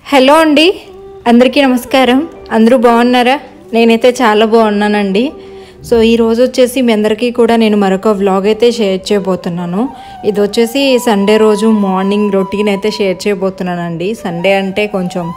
Hello అండి అందరికీ నమస్కారం అందరూ బాగున్నారా నేనైతే చాలా బాగున్నానండి సో ఈ రోజు వచ్చేసి మీ అందరికీ కూడా నేను మరొక వ్లాగ్ అయితే షేర్ చేయబోతున్నాను ఇది వచ్చేసి సండే రోజు మార్నింగ్ రొటీన్ అయితే షేర్ చేయబోతున్నానండి సండే అంటే కొంచెం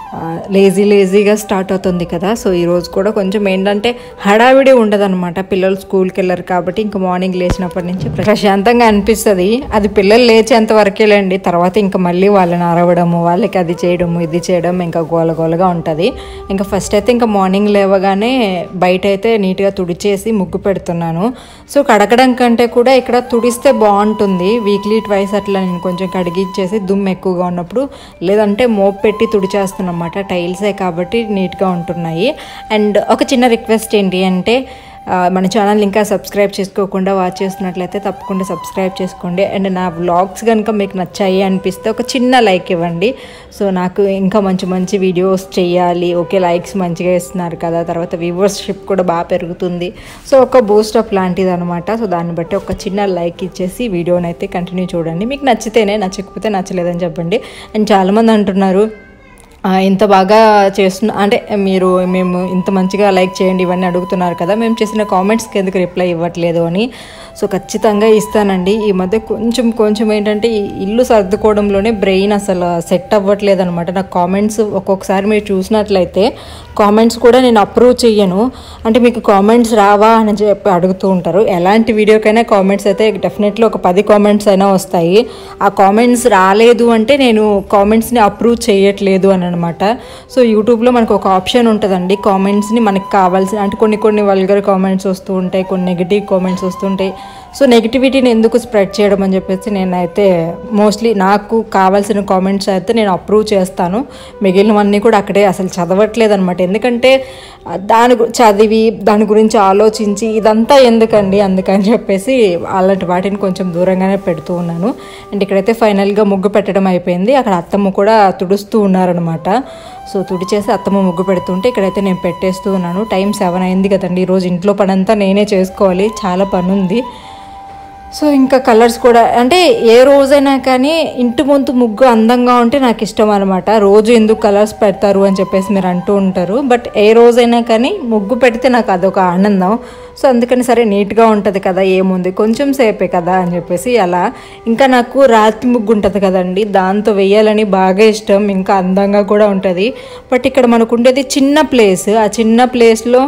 లేజీ లేజీగా స్టార్ట్ అవుతుంది కదా సో ఈ రోజు కూడా కొంచెం ఏంటంటే హడావిడి ఉండదన్నమాట పిల్లలు స్కూల్కి వెళ్ళరు కాబట్టి ఇంకా మార్నింగ్ లేచినప్పటి నుంచి ప్రశాంతంగా అనిపిస్తుంది అది పిల్లలు లేచేంత వరకేలేండి తర్వాత ఇంకా మళ్ళీ వాళ్ళని అరవడము వాళ్ళకి అది చేయడము ఇది చేయడం ఇంకా గోల గోలగా ఉంటుంది ఇంకా ఫస్ట్ అయితే ఇంకా మార్నింగ్ లేవగానే బయట అయితే నీట్గా తుడిచేసి ముగ్గు పెడుతున్నాను సో కడగడం కంటే కూడా ఇక్కడ తుడిస్తే బాగుంటుంది వీక్లీ ట్వైస్ అట్లా నేను కొంచెం కడిగిచ్చేసి దుమ్ము ఎక్కువగా ఉన్నప్పుడు లేదంటే మోప్ పెట్టి తుడిచేస్తున్నాం అనమాట టైల్సే కాబట్టి నీట్గా ఉంటున్నాయి అండ్ ఒక చిన్న రిక్వెస్ట్ ఏంటి అంటే ఆ, మన ఛానల్ ఇంకా సబ్స్క్రైబ్ చేసుకోకుండా వాచ్ చేస్తున్నట్లయితే తప్పకుండా సబ్స్క్రైబ్ చేసుకోండి అండ్ నా వ్లాగ్స్ కనుక మీకు నచ్చాయి అనిపిస్తే ఒక చిన్న లైక్ ఇవ్వండి సో నాకు ఇంకా మంచి మంచి వీడియోస్ చేయాలి ఓకే లైక్స్ మంచిగా ఇస్తున్నారు కదా తర్వాత వ్యూవర్షిప్ కూడా బాగా పెరుగుతుంది సో ఒక బూస్ట్ అప్ లాంటిది అనమాట సో దాన్ని బట్టి ఒక చిన్న లైక్ ఇచ్చేసి వీడియోని అయితే కంటిన్యూ చూడండి మీకు నచ్చితేనే నచ్చకపోతే నచ్చలేదని చెప్పండి అండ్ చాలామంది అంటున్నారు ఆ, ఇంత బాగా చేస్తున్న అంటే మీరు మేము ఇంత మంచిగా లైక్ చేయండి ఇవన్నీ అడుగుతున్నారు కదా మేము చేసిన కామెంట్స్కి ఎందుకు రిప్లై ఇవ్వట్లేదు అని సో ఖచ్చితంగా ఇస్తానండి ఈ మధ్య కొంచెం కొంచెం ఏంటంటే ఈ ఇల్లు సర్దుకోవడంలోనే బ్రెయిన్ అసలు సెట్ అవ్వట్లేదు అనమాట నాకు కామెంట్స్ ఒక్కొక్కసారి మీరు చూసినట్లయితే కామెంట్స్ కూడా నేను అప్రూవ్ చెయ్యను అంటే మీకు కామెంట్స్ రావా అని చెప్పి అడుగుతూ ఉంటారు ఎలాంటి వీడియోకైనా కామెంట్స్ అయితే డెఫినెట్లీ ఒక పది కామెంట్స్ అయినా వస్తాయి ఆ కామెంట్స్ రాలేదు అంటే నేను కామెంట్స్ని అప్రూవ్ చేయట్లేదు అని అనమాట సో యూట్యూబ్లో మనకు ఒక ఆప్షన్ ఉంటుందండి కామెంట్స్ని మనకి కావాల్సిన అంటే కొన్ని కొన్ని వల్గర్ కామెంట్స్ వస్తూ ఉంటాయి కొన్ని నెగిటివ్ కామెంట్స్ వస్తుంటాయి సో నెగిటివిటీని ఎందుకు స్ప్రెడ్ చేయడం అని చెప్పేసి నేనైతే మోస్ట్లీ నాకు కావాల్సిన కామెంట్స్ అయితే నేను అప్రూవ్ చేస్తాను మిగిలినవన్నీ కూడా అక్కడే అసలు చదవట్లేదు అనమాట ఎందుకంటే ఆ, దాని గు- చదివి దాని గురించి ఆలోచించి ఇదంతా ఎందుకండి అందుకని చెప్పేసి అలాంటి వాటిని కొంచెం దూరంగానే పెడుతూ ఉన్నాను అండ్ ఇక్కడైతే ఫైనల్గా ముగ్గు పెట్టడం అయిపోయింది అక్కడ అత్తమ్మ కూడా తుడుస్తూ ఉన్నారనమాట సో తుడిచేసి అత్తమ్మ ముగ్గు పెడుతుంటే ఇక్కడైతే నేను పెట్టేస్తూ ఉన్నాను టైం సెవెన్ అయింది కదండి ఈరోజు ఇంట్లో పనంతా నేనే చేసుకోవాలి చాలా పని ఉంది సో ఇంకా కలర్స్ కూడా అంటే ఏ రోజైనా కానీ ఇంటి ముందు ముగ్గు అందంగా ఉంటే నాకు ఇష్టం అనమాట రోజు ఎందుకు కలర్స్ పెడతారు అని చెప్పేసి మీరు అంటూ ఉంటారు బట్ ఏ రోజైనా కానీ ముగ్గు పెడితే నాకు అదొక ఆనందం సో అందుకని సరే నీట్గా ఉంటుంది కదా ఏముంది కొంచెం సేపే కదా అని చెప్పేసి అలా ఇంకా నాకు రాతి ముగ్గు ఉంటుంది కదండి దాంతో వేయాలని బాగా ఇష్టం ఇంకా అందంగా కూడా ఉంటుంది బట్ ఇక్కడ మనకు ఉండేది చిన్న ప్లేస్ ఆ చిన్న ప్లేస్లో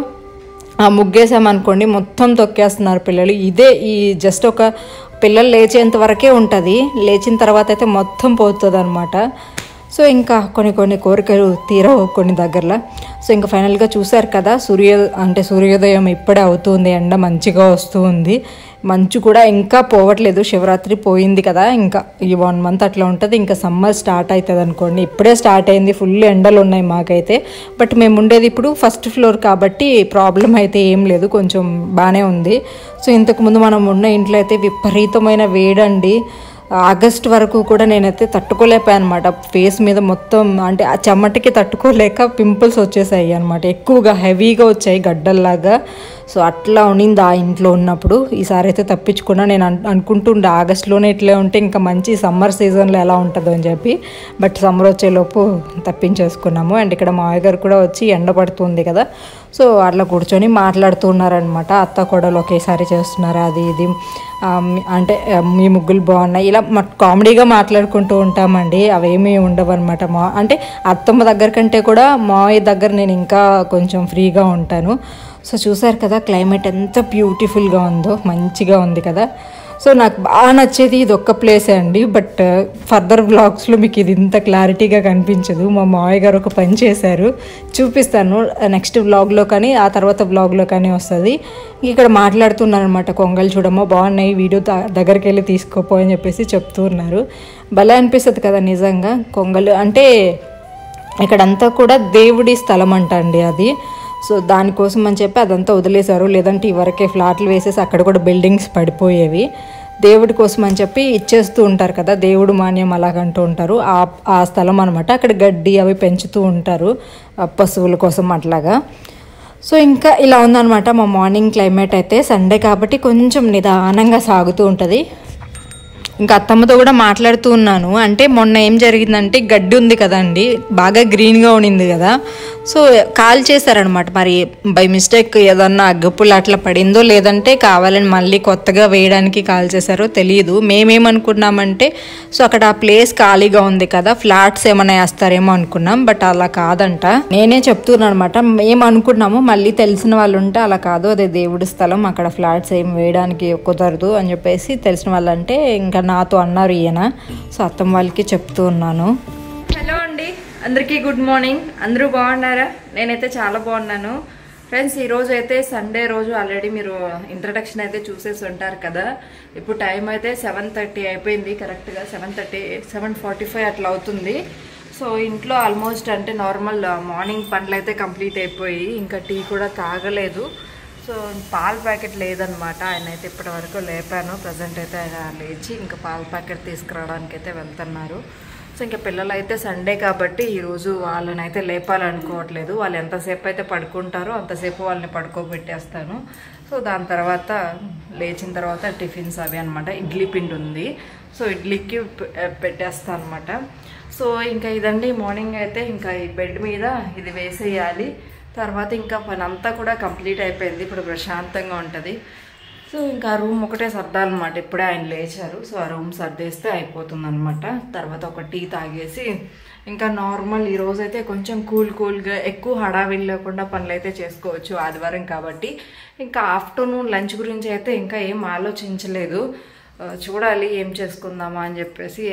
ఆ ముగ్గేసామనుకోండి మొత్తం తొక్కేస్తున్నారు పిల్లలు ఇదే ఈ జస్ట్ ఒక పిల్లలు లేచేంత వరకే ఉంటుంది లేచిన తర్వాత అయితే మొత్తం పోతుంది అనమాట సో ఇంకా కొన్ని కొన్ని కోరికలు తీరవు కొన్ని దగ్గరలో సో ఇంకా ఫైనల్గా చూశారు కదా సూర్య అంటే సూర్యోదయం ఇప్పుడే అవుతుంది ఎండ మంచిగా వస్తూ ఉంది మంచు కూడా ఇంకా పోవట్లేదు శివరాత్రి పోయింది కదా ఇంకా ఈ వన్ మంత్ అట్లా ఉంటుంది ఇంకా సమ్మర్ స్టార్ట్ అవుతుంది అనుకోండి ఇప్పుడే స్టార్ట్ అయింది ఫుల్ ఎండలు ఉన్నాయి మాకైతే బట్ మేము ఉండేది ఇప్పుడు ఫస్ట్ ఫ్లోర్ కాబట్టి ప్రాబ్లం అయితే ఏం లేదు కొంచెం బాగానే ఉంది సో ఇంతకుముందు మనం ఉన్న ఇంట్లో అయితే విపరీతమైన వేడండి ఆగస్ట్ వరకు కూడా నేనైతే తట్టుకోలేకపోయాను అనమాట ఫేస్ మీద మొత్తం అంటే ఆ చెమటకి తట్టుకోలేక పింపుల్స్ వచ్చేసాయి అనమాట ఎక్కువగా హెవీగా వచ్చాయి గడ్డల్లాగా సో అట్లా ఉండింది ఆ ఇంట్లో ఉన్నప్పుడు ఈసారి అయితే తప్పించుకున్నా నేను అన్ అనుకుంటుండే ఆగస్ట్లోనే ఇట్లే ఉంటే ఇంకా మంచి సమ్మర్ సీజన్లో ఎలా ఉంటుందో అని చెప్పి బట్ సమ్మర్ వచ్చేలోపు తప్పించేసుకున్నాము అండ్ ఇక్కడ మావయ్య గారు కూడా వచ్చి ఎండ పడుతుంది కదా సో అట్లా కూర్చొని మాట్లాడుతూ ఉన్నారనమాట అత్త కొడలు ఒకేసారి చేస్తున్నారు అది ఇది ఆ, మీ- అంటే ఆ, మీ ముగ్గులు బాగున్నాయి ఇలా మా కామెడీగా మాట్లాడుకుంటూ ఉంటామండి అవేమీ ఉండవు అనమాట మా అంటే అత్తమ్మ దగ్గర కంటే కూడా మావయ్య దగ్గర నేను ఇంకా కొంచెం ఫ్రీగా ఉంటాను సో చూసారు కదా క్లైమేట్ ఎంత బ్యూటిఫుల్గా ఉందో మంచిగా ఉంది కదా సో నాకు బాగా నచ్చేది ఇది ఒక్క ప్లేసే అండి బట్ ఫర్దర్ వ్లాగ్స్లో మీకు ఇది ఇంత క్లారిటీగా కనిపించదు మా మావయ్య గారు ఒక పని చేశారు చూపిస్తాను నెక్స్ట్ వ్లాగ్లో కానీ ఆ తర్వాత వ్లాగ్లో కానీ వస్తుంది ఇక్కడ మాట్లాడుతున్నారు అనమాట కొంగలు చూడమ్మా బాగున్నాయి వీడియో ద- దగ్గరికి వెళ్ళి తీసుకోపో అని చెప్పేసి చెప్తూ ఉన్నారు భలే అనిపిస్తుంది కదా నిజంగా కొంగలు అంటే ఇక్కడంతా కూడా దేవుడి స్థలం అంట అండి అది సో దానికోసం అని చెప్పి అదంతా వదిలేశారు లేదంటే ఇవరకే ఫ్లాట్లు వేసేసి అక్కడ కూడా బిల్డింగ్స్ పడిపోయేవి దేవుడి కోసం అని చెప్పి ఇచ్చేస్తూ ఉంటారు కదా దేవుడు మాన్యం అలాగంటూ ఉంటారు ఆ ఆ స్థలం అనమాట అక్కడ గడ్డి అవి పెంచుతూ ఉంటారు ఆ పశువుల కోసం అట్లాగా సో ఇంకా ఇలా ఉందన్నమాట మా మార్నింగ్ క్లైమేట్ అయితే సండే కాబట్టి కొంచెం నిదానంగా సాగుతూ ఉంటుంది ఇంకా అత్తమ్మతో కూడా మాట్లాడుతూ ఉన్నాను అంటే మొన్న ఏం జరిగిందంటే గడ్డి ఉంది కదండి బాగా గ్రీన్గా ఉండింది కదా సో కాల్ చేశారనమాట మరి బై మిస్టేక్ ఏదన్నా అగ్గిపుల్ల అట్లా పడిందో లేదంటే కావాలని మళ్ళీ కొత్తగా వేయడానికి కాల్ చేశారో తెలియదు మేమేమనుకున్నామంటే సో అక్కడ ఆ ప్లేస్ ఖాళీగా ఉంది కదా ఫ్లాట్స్ ఏమైనా వేస్తారేమో అనుకున్నాం బట్ అలా కాదంట నేనే చెప్తున్నాను అనమాట మేము అనుకున్నాము మళ్ళీ తెలిసిన వాళ్ళు ఉంటే అలా కాదు అదే దేవుడి స్థలం అక్కడ ఫ్లాట్స్ ఏం వేయడానికి కుదరదు అని చెప్పేసి తెలిసిన వాళ్ళంటే ఇంకా నాతో అన్నారు ఈయన సో అత్తమ్మ వాళ్ళకి చెప్తూ ఉన్నాను హలో అండి అందరికీ గుడ్ మార్నింగ్ అందరూ బాగున్నారా నేనైతే చాలా బాగున్నాను ఫ్రెండ్స్ ఈ రోజు అయితే సండే రోజు ఆల్రెడీ మీరు ఇంట్రడక్షన్ అయితే చూసేసి ఉంటారు కదా ఇప్పుడు టైం అయితే సెవెన్ థర్టీ అయిపోయింది కరెక్ట్గా seven thirty seven forty five అట్లా అవుతుంది సో ఇంట్లో ఆల్మోస్ట్ అంటే నార్మల్ మార్నింగ్ పనులు అయితే కంప్లీట్ అయిపోయి ఇంకా టీ కూడా తాగలేదు సో పాల ప్యాకెట్ లేదనమాట ఆయన అయితే ఇప్పటి వరకు లేపాను ప్రజెంట్ అయితే ఆయన లేచి ఇంకా పాల ప్యాకెట్ తీసుకురావడానికి అయితే వెళ్తున్నారు సో ఇంకా పిల్లలు అయితే సండే కాబట్టి ఈరోజు వాళ్ళని అయితే లేపాలనుకోవట్లేదు వాళ్ళు ఎంతసేపు అయితే పడుకుంటారో అంతసేపు వాళ్ళని పడుకోబెట్టేస్తాను సో దాని తర్వాత లేచిన తర్వాత టిఫిన్స్ అవి అనమాట ఇడ్లీ పిండి ఉంది సో ఇడ్లీకి పెట్టేస్తాను అనమాట సో ఇంకా ఇదండి మార్నింగ్ అయితే ఇంకా ఈ బెడ్ మీద ఇది వేసేయాలి తర్వాత ఇంకా పని అంతా కూడా కంప్లీట్ అయిపోయింది ఇప్పుడు ప్రశాంతంగా ఉంటుంది సో ఇంకా ఆ రూమ్ ఒకటే సర్దాలన్నమాట ఇప్పుడే ఆయన లేచారు సో ఆ రూమ్ సర్దేస్తే అయిపోతుంది అనమాట తర్వాత ఒక టీ తాగేసి ఇంకా నార్మల్ ఈ రోజు అయితే కొంచెం కూల్ కూల్గా ఎక్కువ హడావిడి లేకుండా పనులు అయితే చేసుకోవచ్చు ఆదివారం కాబట్టి ఇంకా ఆఫ్టర్నూన్ లంచ్ గురించి అయితే ఇంకా ఏం ఆలోచించలేదు ఆ, చూడాలి ఏం చేసుకుందామా అని చెప్పేసి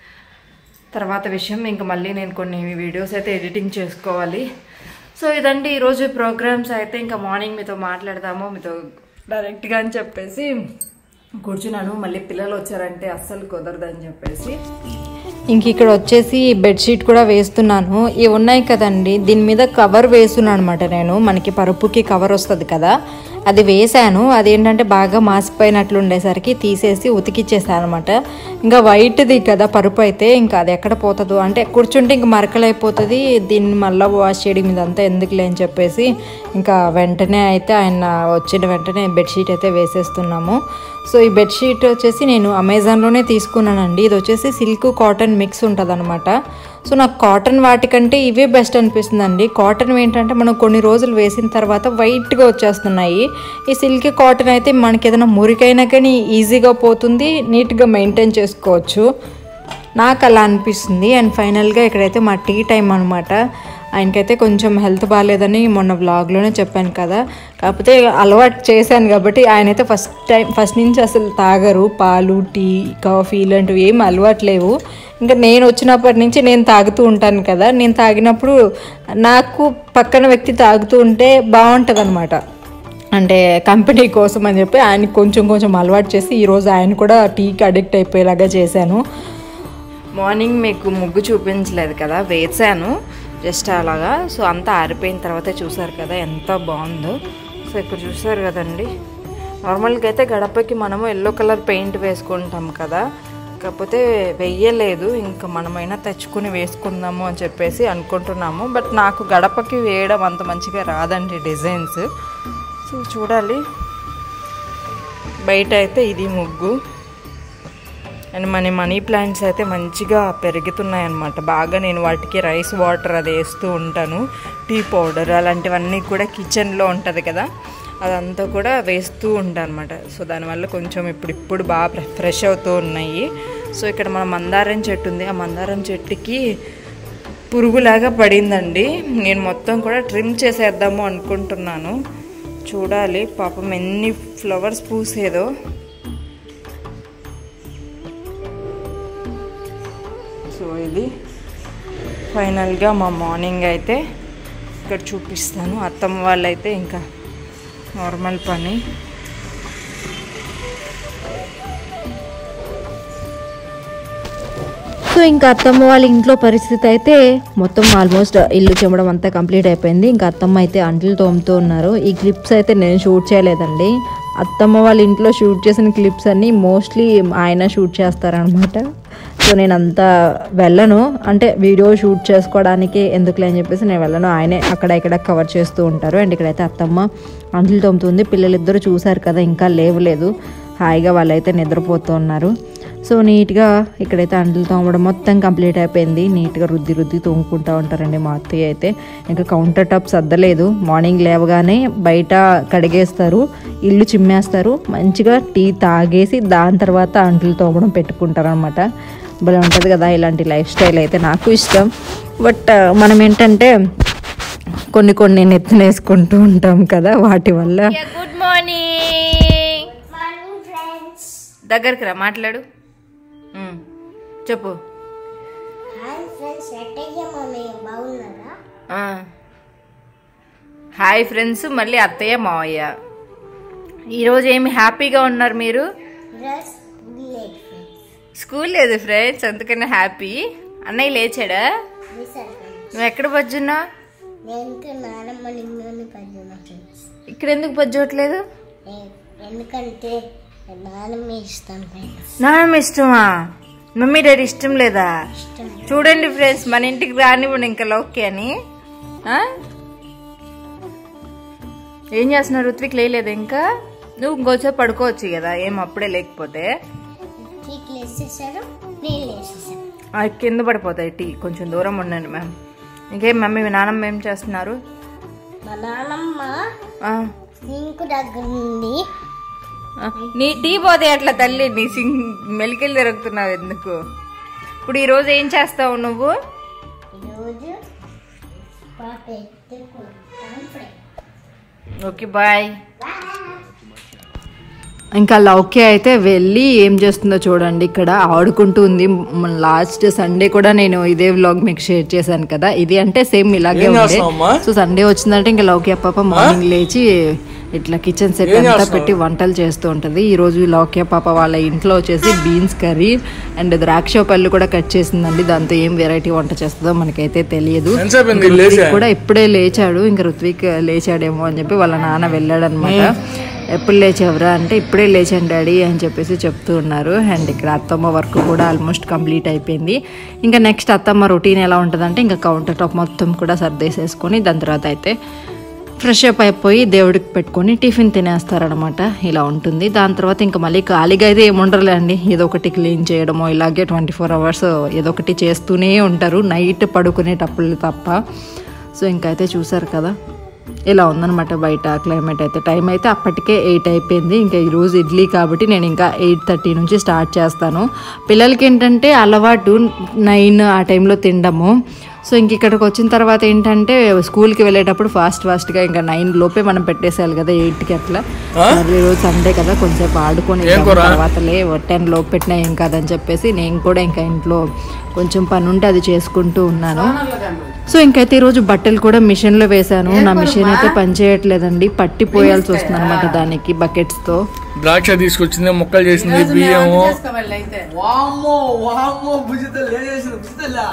తర్వాత విషయం ఇంకా మళ్ళీ నేను కొన్ని వీడియోస్ అయితే ఎడిటింగ్ చేసుకోవాలి సో ఇదండి ఈరోజు ప్రోగ్రామ్స్ అయితే ఇంకా మార్నింగ్ మీతో మాట్లాడదాము మీతో డైరెక్ట్గా అని చెప్పేసి కూర్చున్నాను మళ్ళీ పిల్లలు వచ్చారంటే అస్సలు కుదరదని చెప్పేసి ఇంక ఇక్కడ వచ్చేసి బెడ్షీట్ కూడా వేస్తున్నాను ఇవి ఉన్నాయి కదండి దీని మీద కవర్ వేస్తున్నాను అనమాట నేను మనకి పరుపుకి కవర్ వస్తుంది కదా అది వేసాను అదేంటంటే బాగా మాసిపోయినట్లు ఉండేసరికి తీసేసి ఉతికిచ్చేసాను అనమాట ఇంకా వైట్ది కదా పరుపు అయితే ఇంకా అది ఎక్కడ పోతుందో అంటే కూర్చుంటే ఇంక మరకలైపోతుంది దీన్ని మళ్ళీ వాష్ చేయడం ఇదంతా ఎందుకులే అని చెప్పేసి ఇంకా వెంటనే అయితే ఆయన వచ్చిన వెంటనే బెడ్షీట్ అయితే వేసేస్తున్నాము సో ఈ బెడ్షీట్ వచ్చేసి నేను అమెజాన్లోనే తీసుకున్నానండి ఇది వచ్చేసి సిల్క్ కాటన్ మిక్స్ ఉంటుంది సో నాకు కాటన్ వాటికంటే ఇవే బెస్ట్ అనిపిస్తుందండి కాటన్ ఏంటంటే మనం కొన్ని రోజులు వేసిన తర్వాత వైట్గా వచ్చేస్తున్నాయి ఈ సిల్క్ కాటన్ అయితే మనకి ఏదైనా మురికైనా కానీ ఈజీగా పోతుంది నీట్గా మెయింటైన్ చేసుకోవచ్చు నాకు అలా అనిపిస్తుంది అండ్ ఫైనల్గా ఇక్కడైతే మా టీ టైం అనమాట ఆయనకైతే కొంచెం హెల్త్ బాగాలేదని మొన్న వ్లాగ్లోనే చెప్పాను కదా కాకపోతే అలవాటు చేశాను కాబట్టి ఆయనైతే ఫస్ట్ టైం ఫస్ట్ నుంచి అసలు తాగరు పాలు టీ కాఫీ ఇలాంటివి ఏం అలవాటు లేవు ఇంకా నేను వచ్చినప్పటి నుంచి నేను తాగుతూ ఉంటాను కదా నేను తాగినప్పుడు నాకు పక్కన వ్యక్తి తాగుతూ ఉంటే బాగుంటుంది అనమాట అంటే కంపెనీ కోసం అని చెప్పి ఆయన కొంచెం కొంచెం అలవాటు చేసి ఈరోజు ఆయన కూడా టీకి అడిక్ట్ అయిపోయేలాగా చేశాను మార్నింగ్ మీకు ముగ్గు చూపించలేదు కదా వేసాను జస్ట్ అలాగా సో అంతా ఆరిపోయిన తర్వాత చూసారు కదా ఎంత బాగుందో సో ఇక్కడ చూసారు కదండి నార్మల్గా అయితే గడపకి మనము ఎల్లో కలర్ పెయింట్ వేసుకుంటాం కదా కాకపోతే వెయ్యలేదు ఇంకా మనమైనా తెచ్చుకుని వేసుకుందాము అని చెప్పేసి అనుకుంటున్నాము బట్ నాకు గడపకి వేయడం అంత మంచిగా రాదండి డిజైన్స్ సో చూడాలి బయట అయితే ఇది ముగ్గు అండ్ మన మనీ ప్లాంట్స్ అయితే మంచిగా పెరుగుతున్నాయి అన్నమాట బాగా నేను వాటికి రైస్ వాటర్ అది వేస్తూ ఉంటాను టీ పౌడర్ అలాంటివన్నీ కూడా కిచెన్లో ఉంటుంది కదా అదంతా కూడా వేస్తూ ఉంటాను అనమాట సో దానివల్ల కొంచెం ఇప్పుడు ఇప్పుడు బాగా ఫ్రెష్ అవుతూ ఉన్నాయి సో ఇక్కడ మన మందారం చెట్టు ఉంది ఆ మందారం చెట్టుకి పురుగులాగా పడిందండి నేను మొత్తం కూడా ట్రిమ్ చేసేద్దాము అనుకుంటున్నాను చూడాలి పాపం ఎన్ని ఫ్లవర్స్ పూసేదో సో ఇది ఫైనల్గా మా మార్నింగ్ అయితే ఇక్కడ చూపిస్తాను అత్తమ్మ వాళ్ళైతే ఇంకా నార్మల్ పని సో ఇంకా అత్తమ్మ వాళ్ళ ఇంట్లో పరిస్థితి అయితే మొత్తం ఆల్మోస్ట్ ఇల్లు చెమ్మడం అంతా కంప్లీట్ అయిపోయింది ఇంకా అత్తమ్మ అయితే అంట్లు తోముతూ ఉన్నారు ఈ క్లిప్స్ అయితే నేను షూట్ చేయలేదండి అత్తమ్మ వాళ్ళ ఇంట్లో షూట్ చేసిన క్లిప్స్ అన్నీ మోస్ట్లీ ఆయన షూట్ చేస్తారనమాట సో నేను అంతా వెళ్ళను అంటే వీడియో షూట్ చేసుకోవడానికి ఎందుకులే అని చెప్పేసి నేను వెళ్ళను ఆయనే అక్కడ ఇక్కడ కవర్ చేస్తూ ఉంటారు అండ్ ఇక్కడైతే అత్తమ్మ అంట్లు తోముతుంది పిల్లలిద్దరూ చూశారు కదా ఇంకా లేవలేదు హాయిగా వాళ్ళైతే నిద్రపోతూ ఉన్నారు సో నీట్గా ఇక్కడైతే అంట్లు తోమడం మొత్తం కంప్లీట్ అయిపోయింది నీట్గా రుద్ది రుద్ది తోముకుంటూ ఉంటారండి మా అత్తయ్య అయితే ఇంకా కౌంటర్ టాప్ సర్దలేదు మార్నింగ్ లేవగానే బయట కడిగేస్తారు ఇల్లు చిమ్మేస్తారు మంచిగా టీ తాగేసి దాని తర్వాత అంట్లు తోమడం పెట్టుకుంటారు అనమాట భలే ఉంటుంది కదా ఇలాంటి లైఫ్ స్టైల్ అయితే నాకు ఇష్టం బట్ మనం ఏంటంటే కొన్ని కొన్ని నెత్తినేసుకుంటూ ఉంటాం కదా వాటి వల్ల గుడ్ మార్నింగ్ దగ్గరికి రా మాట్లాడు ఉమ్, చెప్పు హాయ్ ఫ్రెండ్స్ ఎట్టయ్య మమ్మీ బాగున్నారా ఆ. హాయ్ ఫ్రెండ్స్ మళ్ళీ అత్తయ్య మావయ్య ఈరోజు ఏమి హ్యాపీగా ఉన్నారు మీరు ఈరోజు లేట్ ఫ్రెండ్స్ స్కూల్ లేదు ఫ్రెండ్స్ అందుకనే హ్యాపీ అన్నయ్య లేచాడా రీసెంట్ ఫ్రెండ్స్ నువ్వు ఎక్కడ పజ్జున్నా నేను ఇంకా నానమ్మ నిన్నని పడుతున్నా ఫ్రెండ్స్ ఇక్కడ ఎందుకు పజ్జోట్లేదు ఏ- ఎందుకంటే నానమ్మ ఇస్తాను ఫ్రెండ్స్ నాన్నమ్మ ఇష్టమా మమ్మీ డాడీ ఇష్టం లేదా ఇష్టం చూడండి ఫ్రెండ్స్ మన ఇంటికి రానివ్వండి ఇంకా లోకి అని ఆ? ఏం చేస్తున్నారు ఋత్విక్ లేలేదు ఇంకా నువ్వు ఇంకోసేపు పడుకోవచ్చు కదా ఏం అప్పుడే లేకపోతే టీకి వేసేసారు నేను వేసేసాను ఆ, కింద పడిపోతాయి టీ కొంచెం దూరం ఉండండి మ్యామ్ ఇంకేం మమ్మీ మీ నాన్నమ్మ ఏం చేస్తున్నారు మా నానమ్మ ఆ, సింక్ దగ్గర నుండి ఆ, నీ టీ పోతే అట్లా తల్లి నీ సింగ్ మెలికెళ్ళి తిరుగుతున్నావు ఎందుకు ఇప్పుడు ఈరోజు ఏం చేస్తావు నువ్వు ఈరోజు పాప ఎత్తుకుంటాను ఫ్రెండ్స్ ఓకే బాయ్ ఇంకా లౌక్య అయితే వెళ్ళి ఏం చేస్తుందో చూడండి ఇక్కడ ఆడుకుంటూ ఉంది లాస్ట్ సండే కూడా నేను ఇదే వ్లాగ్ మీకు షేర్ చేశాను కదా ఇది అంటే సేమ్ ఇలాగే ఉండే సో సండే వచ్చిందంటే ఇంకా లౌక్య పాప మార్నింగ్ లేచి ఇట్లా కిచెన్ సెట్ అంతా పెట్టి వంటలు చేస్తూ ఉంటది ఈ రోజు లౌక్య పాప వాళ్ళ ఇంట్లో వచ్చేసి బీన్స్ కర్రీ అండ్ ద్రాక్ష పళ్ళు కూడా కట్ చేసిందండి దాంతో ఏం వెరైటీ వంట చేస్తుందో మనకైతే తెలియదు ఇంకా ఋత్విక్ కూడా ఇప్పుడే లేచాడు ఇంకా ఋత్విక్ లేచాడేమో అని చెప్పి వాళ్ళ నాన్న వెళ్ళాడు అనమాట ఎప్పుడు లేచావురా అంటే ఇప్పుడే లేచాను డాడీ అని చెప్పేసి చెప్తూ ఉన్నారు అండ్ ఇక్కడ అత్తమ్మ వర్క్ కూడా ఆల్మోస్ట్ కంప్లీట్ అయిపోయింది ఇంకా నెక్స్ట్ అత్తమ్మ రొటీన్ ఎలా ఉంటుందంటే ఇంకా కౌంటర్ టాప్ మొత్తం కూడా సర్దేసేసుకొని దాని తర్వాత అయితే ఫ్రెష్ అప్ అయిపోయి దేవుడికి పెట్టుకొని టిఫిన్ తినేస్తారనమాట ఇలా ఉంటుంది దాని తర్వాత ఇంకా మళ్ళీ ఖాళీగా అయితే ఏముండరులే అండి ఏదో ఒకటి క్లీన్ చేయడమో ఇలాగే ట్వంటీ ఫోర్ అవర్స్ ఏదో ఒకటి చేస్తూనే ఉంటారు నైట్ పడుకునేటప్పుడు తప్ప సో ఇంకైతే చూసారు కదా ఇలా ఉందన్నమాట బయట క్లైమేట్ అయితే టైం అయితే అప్పటికే ఎయిట్ అయిపోయింది ఇంకా ఈరోజు ఇడ్లీ కాబట్టి నేను ఇంకా ఎయిట్ థర్టీ నుంచి స్టార్ట్ చేస్తాను పిల్లలకి ఏంటంటే అలవాటు నైన్ ఆ టైంలో తినడము సో ఇంక ఇక్కడికి వచ్చిన తర్వాత ఏంటంటే స్కూల్కి వెళ్ళేటప్పుడు ఫాస్ట్ ఫాస్ట్గా ఇంకా నైన్ లోపే మనం పెట్టేసేయాలి కదా ఎయిట్కి అట్లా మరి ఈరోజు సండే కదా కొంచెంసేపు ఆడుకొని తర్వాతలే టెన్ లోపు పెట్టినా ఏం కాదని చెప్పేసి నేను కూడా ఇంకా ఇంట్లో కొంచెం పని ఉంటే అది చేసుకుంటూ ఉన్నాను సో ఇంకైతే ఈరోజు బట్టలు కూడా మిషన్ లో వేశాను నా మిషన్ అయితే పనిచేయట్లేదండి పట్టి పోయాల్సి వస్తుంది అనమాట దానికి బకెట్స్ తో ద్రాక్ష తీసుకొచ్చింది ముక్కలు చేసింది బియ్యము వామ్మో వామ్మో భుజిత లేచేసిన భుజితల్లా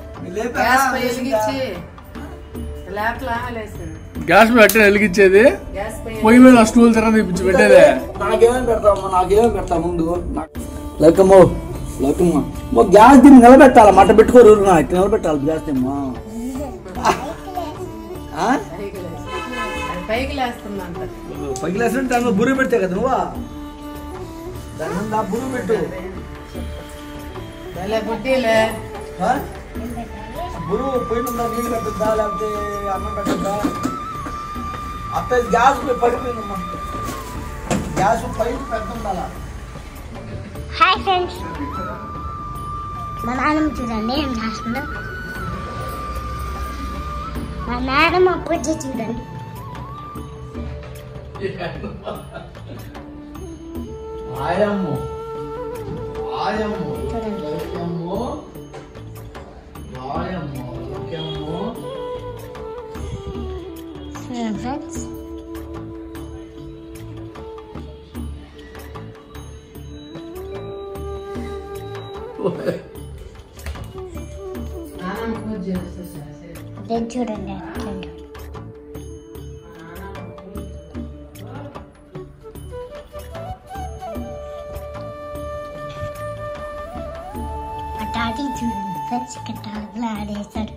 గ్యాస్ మీద అట్టే వెలిగించేది పొయ్యి మీద ఆ స్టూల్ తర్వాత తెప్పించి పెట్టేదే నాకేమేమి పెడతావు నాకేమేమి పెడతా ముందు లక్కమ్మో లక్కమ్మ మా గ్యాస్ దీన్ని నిలబెట్టాలి మట్ట పెట్టుకోరు నాకు నిలబెట్టాలి గ్యాస్ దీమ్మా పైకి లేస్తుంటే దానిలో బురుగు పెడితే కదా నువ్వా దాని మీద ఆ బురుగు పెట్టు ఆ? బురుగు పోయిన నీళ్ళు పెట్టద్దా లేకపోతే అన్నం పెట్టద్దా అత్త గ్యాస్ పడిపోయిందమ్మా గ్యాస్ పైకి పెడుతుండాలా హాయ్ ఫ్రెండ్స్ మా నాన్నమ్మ చూడండి ఏం చేస్తుందో మా నాన్నమ్మ పూజ చూడండి ఆయమ్ము ఆయమ్ము చూడండి లక్కమ్ము ఆయమ్ము లక్కమ్ము చూడండి ఫ్రెండ్స్ అదే చూడండి చూడండి ఆ డాడీ చూడండి ఫ్రెండ్స్ ఇక్కడ డాగ్లో ఆడేశాడు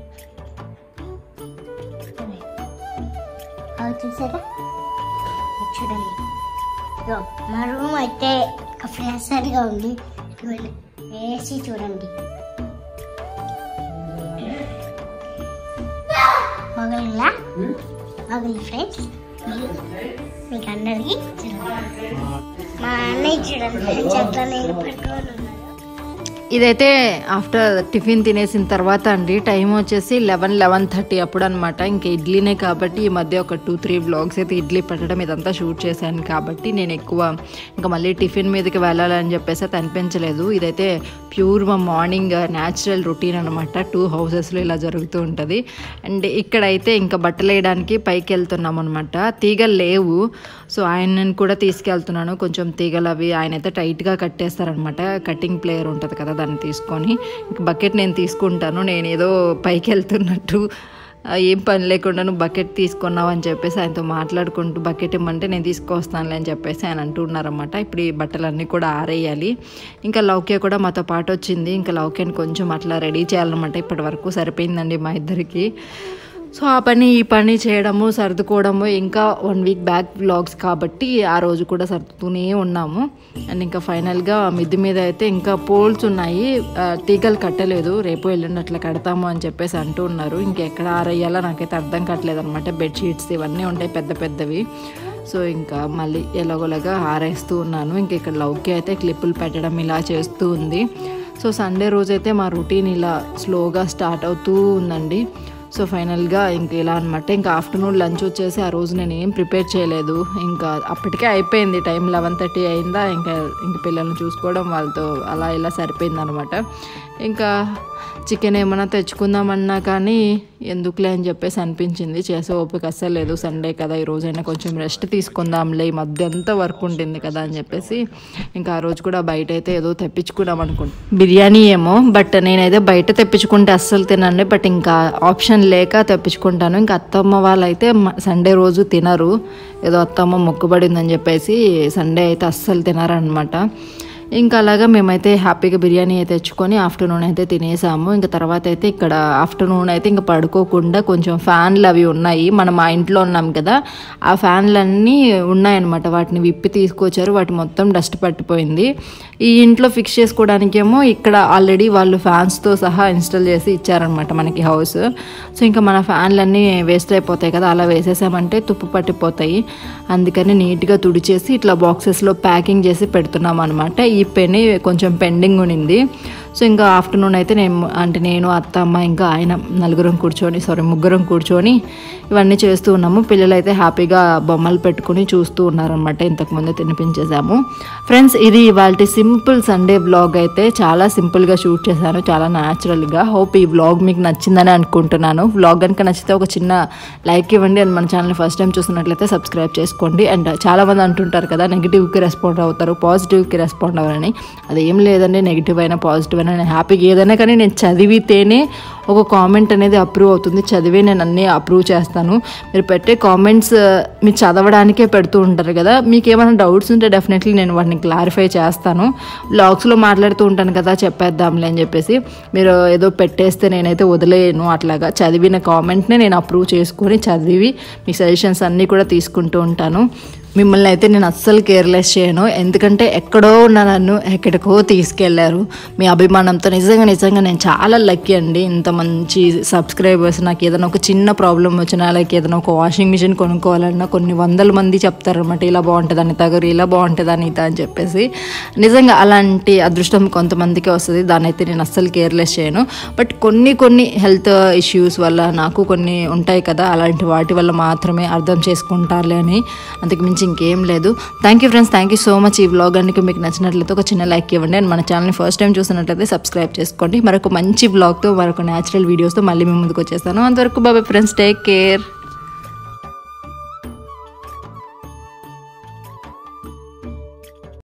అవి చూసారా అది చూడండి ఇదిగో మా రూమ్ అయితే ఒక ఫ్రెషర్గా ఉంది ఇటు వెళ్ళి వేసి చూడండి మగలిలా మగలి ఫ్రెండ్స్ మీకు అందరికి చూడండి మా అన్నయ్య చూడండి చెట్ల నీళ్ళు పట్టుకొని ఉన్నారు ఇదైతే ఆఫ్టర్ టిఫిన్ తినేసిన తర్వాత అండి టైం వచ్చేసి లెవెన్ లెవెన్ థర్టీ అప్పుడు అనమాట ఇంకా ఇడ్లీనే కాబట్టి ఈ మధ్య ఒక టూ త్రీ బ్లాగ్స్ అయితే ఇడ్లీ పెట్టడం ఇదంతా షూట్ చేశాను కాబట్టి నేను ఎక్కువ ఇంకా మళ్ళీ టిఫిన్ మీదకి వెళ్ళాలని చెప్పేసి అయితే అనిపించలేదు ఇదైతే ప్యూర్ మా మార్నింగ్ న్యాచురల్ రొటీన్ అనమాట టూ హౌసెస్లో ఇలా జరుగుతూ ఉంటుంది అండ్ ఇక్కడైతే ఇంకా బట్టలు వేయడానికి పైకి వెళ్తున్నాం అనమాట తీగలు లేవు సో ఆయనని కూడా తీసుకెళ్తున్నాను కొంచెం తీగలు అవి ఆయన అయితే టైట్గా కట్టేస్తారనమాట కటింగ్ ప్లేయర్ ఉంటుంది కదా దాన్ని తీసుకొని ఇంక బకెట్ నేను తీసుకుంటాను నేను ఏదో పైకి వెళ్తున్నట్టు ఆ, ఏం పని లేకుండా నువ్వు బకెట్ తీసుకున్నావు అని చెప్పేసి ఆయనతో మాట్లాడుకుంటూ బకెట్ ఇమ్మంటే నేను తీసుకొస్తానులే అని చెప్పేసి ఆయన అంటున్నారన్నమాట ఇప్పుడు ఈ బట్టలన్నీ కూడా ఆరేయాలి ఇంకా లౌక్య కూడా మాతో పాటు వచ్చింది ఇంకా లౌక్యాన్ని కొంచెం అట్లా రెడీ చేయాలన్నమాట ఇప్పటి వరకు సరిపోయిందండి మా ఇద్దరికి సో ఆ పని ఈ పని చేయడము సర్దుకోవడము ఇంకా వన్ వీక్ బ్యాక్ వ్లాగ్స్ కాబట్టి ఆ రోజు కూడా సర్దుతూనే ఉన్నాము అండ్ ఇంకా ఫైనల్గా మిద్ది మీద అయితే ఇంకా పోల్స్ ఉన్నాయి ఆ, తీగలు కట్టలేదు రేపు ఎల్లుండి అట్లా కడతాము అని చెప్పేసి అంటూ ఉన్నారు ఇంకెక్కడ ఆరేయాలో నాకైతే అర్థం కావట్లేదు అనమాట బెడ్షీట్స్ ఇవన్నీ ఉంటాయి పెద్ద పెద్దవి సో ఇంకా మళ్ళీ ఎలాగోలాగా ఆరేస్తూ ఉన్నాను ఇంకా ఇక్కడ లౌక్య అయితే క్లిప్పులు పెట్టడం ఇలా చేస్తూ ఉంది సో సండే రోజైతే మా రొటీన్ ఇలా స్లోగా స్టార్ట్ అవుతూ ఉందండి సో ఫైనల్గా ఇంక ఇలా అనమాట ఇంకా ఆఫ్టర్నూన్ లంచ్ వచ్చేసి ఆ రోజు నేను ఏం ప్రిపేర్ చేయలేదు ఇంకా అప్పటికే అయిపోయింది టైం లెవెన్ థర్టీ అయిందా ఇంకా ఇంక పిల్లల్ని చూసుకోవడం వాళ్ళతో అలా ఇలా సరిపోయింది అనమాట ఇంకా చికెన్ ఏమైనా తెచ్చుకుందామన్నా కానీ ఎందుకులే అని చెప్పేసి అనిపించింది చేసే ఓపిక అస్సలు లేదు సండే కదా ఈ రోజైనా కొంచెం రెస్ట్ తీసుకుందాంలే ఈ మధ్య అంతా వర్క్ ఉంటుంది కదా అని చెప్పేసి ఇంకా ఆ రోజు కూడా బయట అయితే ఏదో తెప్పించుకున్నాం అనుకుంటా బిర్యానీ ఏమో బట్ నేనైతే బయట తెప్పించుకుంటే అస్సలు తినండి బట్ ఇంకా ఆప్షన్ లేక తెప్పించుకుంటాను ఇంకా అత్తమ్మ వాళ్ళైతే మ- సండే రోజు తినరు ఏదో అత్తమ్మ మొక్కుబడిందని చెప్పేసి సండే అయితే అస్సలు తినరనమాట ఇంకా అలాగా మేమైతే హ్యాపీగా బిర్యానీ అయితే తెచ్చుకొని ఆఫ్టర్నూన్ అయితే తినేసాము ఇంకా తర్వాత అయితే ఇక్కడ ఆఫ్టర్నూన్ అయితే ఇంకా పడుకోకుండా కొంచెం ఫ్యాన్లు అవి ఉన్నాయి మనం మా ఇంట్లో ఉన్నాం కదా ఆ ఫ్యాన్లన్నీ ఉన్నాయన్నమాట వాటిని విప్పి తీసుకొచ్చారు వాటి మొత్తం డస్ట్ పట్టిపోయింది ఈ ఇంట్లో ఫిక్స్ చేసుకోవడానికేమో ఇక్కడ ఆల్రెడీ వాళ్ళు ఫ్యాన్స్తో సహా ఇన్స్టాల్ చేసి ఇచ్చారనమాట మనకి హౌస్ సో ఇంకా మన ఫ్యాన్లన్నీ వేస్ట్ అయిపోతాయి కదా అలా వేసేసామంటే తుప్పు పట్టిపోతాయి అందుకని నీట్గా తుడిచేసి ఇట్లా బాక్సెస్లో ప్యాకింగ్ చేసి పెడుతున్నాం అనమాట ఈ పెని కొంచెం పెండింగ్ ఉన్నింది సో ఇంకా ఆఫ్టర్నూన్ అయితే నేను అంటే నేను అత్త అమ్మ ఇంకా ఆయన నలుగురం కూర్చొని సారీ ముగ్గురం కూర్చొని ఇవన్నీ చేస్తూ ఉన్నాము పిల్లలు అయితే హ్యాపీగా బొమ్మలు పెట్టుకుని చూస్తూ ఉన్నారనమాట ఇంతకుముందే తినిపించేసాము ఫ్రెండ్స్ ఇది ఇవాళ సింపుల్ సండే బ్లాగ్ అయితే చాలా సింపుల్గా షూట్ చేశాను చాలా న్యాచురల్గా హోప్ ఈ బ్లాగ్ మీకు నచ్చిందని అనుకుంటున్నాను బ్లాగ్ కనుక నచ్చితే ఒక చిన్న లైక్ ఇవ్వండి అండ్ మన ఛానల్ ఫస్ట్ టైం చూస్తున్నట్లయితే సబ్స్క్రైబ్ చేసుకోండి అండ్ చాలా మంది అంటుంటారు కదా నెగిటివ్కి రెస్పాండ్ అవుతారు పాజిటివ్కి రెస్పాండ్ అవ్వాలని అది ఏం లేదండి నెగిటివ్ అయినా పాజిటివ్ అయినా నేను హ్యాపీగా ఏదైనా కానీ నేను చదివితేనే ఒక కామెంట్ అనేది అప్రూవ్ అవుతుంది చదివే నేను అన్నీ అప్రూవ్ చేస్తాను మీరు పెట్టే కామెంట్స్ మీరు చదవడానికే పెడుతూ ఉంటారు కదా మీకు ఏమైనా డౌట్స్ ఉంటే డెఫినెట్లీ నేను వాటిని క్లారిఫై చేస్తాను బ్లాగ్స్లో మాట్లాడుతూ ఉంటాను కదా చెప్పేద్దాంలే అని చెప్పేసి మీరు ఏదో పెట్టేస్తే నేనైతే వదిలేయను అట్లాగా చదివిన కామెంట్ని నేను అప్రూవ్ చేసుకొని చదివి మీ సజెషన్స్ అన్నీ కూడా తీసుకుంటూ ఉంటాను మిమ్మల్ని అయితే నేను అస్సలు కేర్లెస్ చేయను ఎందుకంటే ఎక్కడో ఉన్న నన్ను ఎక్కడికో తీసుకెళ్లారు మీ అభిమానంతో నిజంగా నిజంగా నేను చాలా లక్కీ అండి ఇంత మంచి సబ్స్క్రైబర్స్ నాకు ఏదైనా ఒక చిన్న ప్రాబ్లం వచ్చినా లైక్ ఏదైనా ఒక వాషింగ్ మిషన్ కొనుక్కోవాలన్నా కొన్ని వందల మంది చెప్తారనమాట ఇలా బాగుంటుంది అని తగరు ఇలా బాగుంటుంది అనిత అని చెప్పేసి నిజంగా అలాంటి అదృష్టం కొంతమందికి వస్తుంది దాన్ని అయితే నేను అస్సలు కేర్లెస్ చేయను బట్ కొన్ని కొన్ని హెల్త్ ఇష్యూస్ వల్ల నాకు కొన్ని ఉంటాయి కదా అలాంటి వాటి వల్ల మాత్రమే అర్థం చేసుకుంటారులే అని అంతకు మించి ఇంకేం లేదు thank you friends thank you so much ఈ వ్లాగ్ కనుక మీకు నచ్చినట్లయితే ఒక చిన్న లైక్ ఇవ్వండి అండ్ మన ఛానల్ని ఫస్ట్ టైం చూసినట్లయితే సబ్స్క్రైబ్ చేసుకోండి మరొక మంచి వ్లాగ్తో మరొక న్యాచురల్ వీడియోస్తో మళ్ళీ మీ ముందుకు వచ్చేస్తాను అంతవరకు బాబాయ్ ఫ్రెండ్స్ టేక్ కేర్